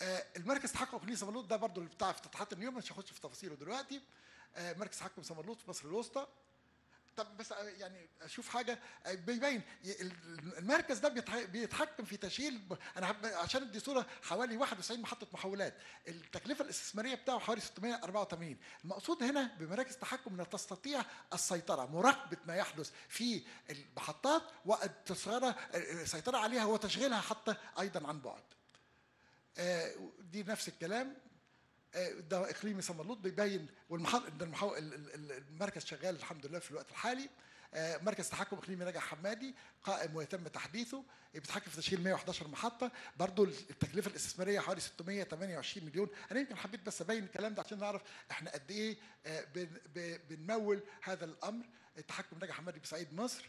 آه، المركز تحكم اقليمي سمرلوط ده برضو اللي بتاع افتتاحات اليوم مش هخش في تفاصيله دلوقتي آه، مركز تحكم سمرلوط في مصر الوسطى طب بس آه، يعني اشوف حاجه آه، بيبين ي- ال- المركز ده بيتح- بيتحكم في تشغيل انا هب- عشان ادي صوره حوالي 91 محطه محولات التكلفه الاستثماريه بتاعه حوالي 684 المقصود هنا بمراكز تحكم انها تستطيع السيطره مراقبه ما يحدث في المحطات والسيطره السيطره عليها وتشغيلها حتى ايضا عن بعد آه، دي نفس الكلام آه، ده اقليمي سمرلوط بيبين والمحل ده المحو... ال- ال- ال- المركز شغال الحمد لله في الوقت الحالي آه، مركز تحكم اقليمي نجع حمادي قائم ويتم تحديثه بيتحكم في تشغيل 111 محطه برضو التكلفه الاستثماريه حوالي 628 مليون انا يمكن حبيت بس ابين الكلام ده عشان نعرف احنا قد ايه آه، بن- ب- بنمول هذا الامر التحكم نجع حمادي بصعيد مصر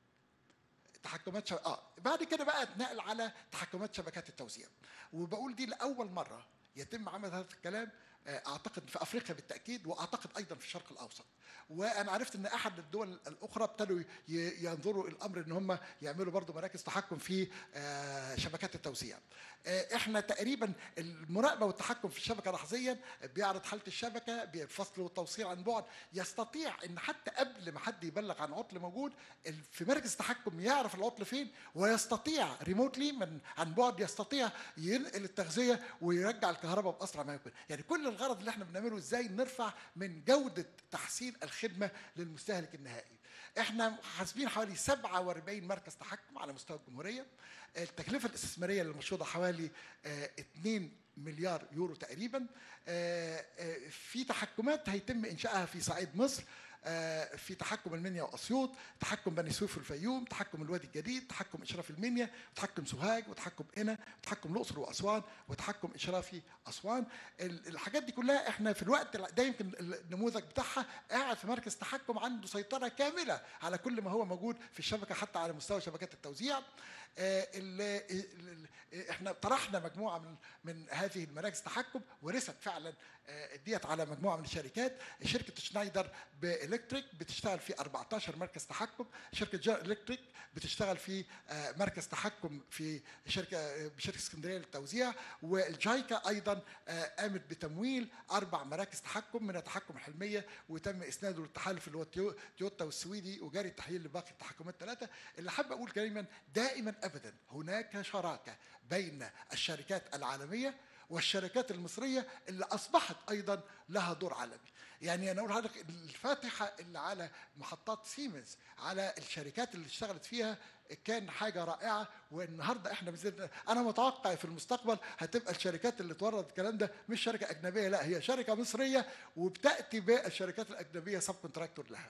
تحكمات شب... اه بعد كده بقى اتنقل على تحكمات شبكات التوزيع وبقول دي لاول مره يتم عمل هذا الكلام آه، اعتقد في افريقيا بالتاكيد واعتقد ايضا في الشرق الاوسط وانا عرفت ان احد الدول الاخرى ابتدوا ي- ينظروا الامر ان هم يعملوا برضو مراكز تحكم في آه، شبكات التوزيع آه، احنا تقريبا المراقبه والتحكم في الشبكه لحظيا بيعرض حاله الشبكه بالفصل والتوصيل عن بعد يستطيع ان حتى قبل ما حد يبلغ عن عطل موجود ال- في مركز التحكم يعرف العطل فين ويستطيع ريموتلي من عن بعد يستطيع ينقل التغذيه ويرجع الكهرباء باسرع ما يمكن يعني كل الغرض اللي احنا بنعمله ازاي نرفع من جوده تحسين الخدمه للمستهلك النهائي احنا حاسبين حوالي 47 مركز تحكم على مستوى الجمهوريه التكلفه الاستثماريه للمشروع حوالي آه، 2 مليار يورو تقريبا آه، آه، في تحكمات هيتم انشائها في صعيد مصر آه، في تحكم المنيا واسيوط تحكم بني سويف والفيوم تحكم الوادي الجديد تحكم اشراف المنيا تحكم سوهاج وتحكم قنا وتحكم الاقصر واسوان وتحكم اشرافي اسوان ال- الحاجات دي كلها احنا في الوقت الع- ده يمكن النموذج بتاعها قاعد في مركز تحكم عنده سيطره كامله على كل ما هو موجود في الشبكه حتى على مستوى شبكات التوزيع آه، ال- ال- ال- احنا طرحنا مجموعه من من هذه المراكز تحكم ورثت فعلا آه، ديت على مجموعه من الشركات شركه شنايدر بالكتريك بتشتغل في 14 مركز تحكم شركه جار الكتريك بتشتغل في آه، مركز تحكم في شركه آه، شركه اسكندريه للتوزيع والجايكا ايضا آه، قامت بتمويل اربع مراكز تحكم من التحكم الحلميه وتم اسناده للتحالف اللي هو تيو- تويوتا والسويدي وجاري التحليل لباقي التحكمات الثلاثه اللي حابب اقول دايما دائما ابدا هناك شراكه بين الشركات العالميه والشركات المصريه اللي اصبحت ايضا لها دور عالمي يعني انا اقول لحضرتك الفاتحه اللي على محطات سيمنز على الشركات اللي اشتغلت فيها كان حاجه رائعه والنهارده احنا بزيادة انا متوقع في المستقبل هتبقى الشركات اللي تورد الكلام ده مش شركه اجنبيه لا هي شركه مصريه وبتاتي بالشركات الاجنبيه سب كونتراكتور لها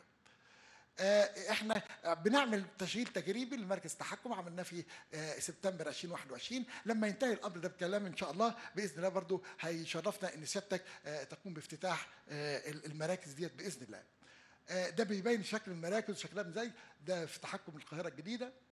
آه، احنا بنعمل تشغيل تجريبي لمركز تحكم عملناه في آه، سبتمبر 2021 لما ينتهي الامر ده بكلام ان شاء الله باذن الله برضو هيشرفنا ان سيادتك آه، تقوم بافتتاح آه، المراكز ديت باذن الله آه، ده بيبين شكل المراكز وشكلها ازاي ده في تحكم القاهره الجديده